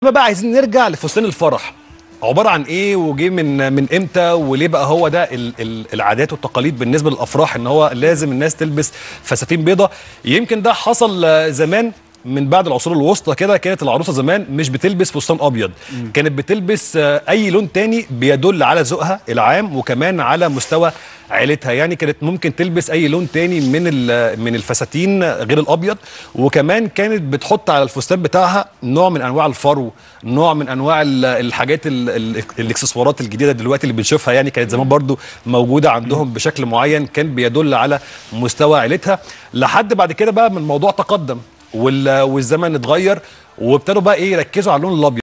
بقى عايزين نرجع لفستان الفرح عباره عن ايه وجه من من امتى وليه بقى هو ده ال ال العادات والتقاليد بالنسبه للافراح ان هو لازم الناس تلبس فساتين بيضة يمكن ده حصل آه، زمان من بعد العصور الوسطى كده كانت العروسه زمان مش بتلبس فستان ابيض كانت بتلبس آه، اي لون تاني بيدل على ذوقها العام وكمان على مستوى عيلتها يعني كانت ممكن تلبس اي لون تاني من ال- من الفساتين غير الابيض وكمان كانت بتحط على الفستان بتاعها نوع من انواع الفرو نوع من انواع ال- الحاجات ال- ال- الاكسسوارات الجديده دلوقتي اللي بنشوفها يعني كانت زمان برضو موجوده عندهم بشكل معين كان بيدل على مستوى عيلتها لحد بعد كده بقى من الموضوع تقدم وال- والزمن اتغير وابتدوا بقى ايه يركزوا على اللون الابيض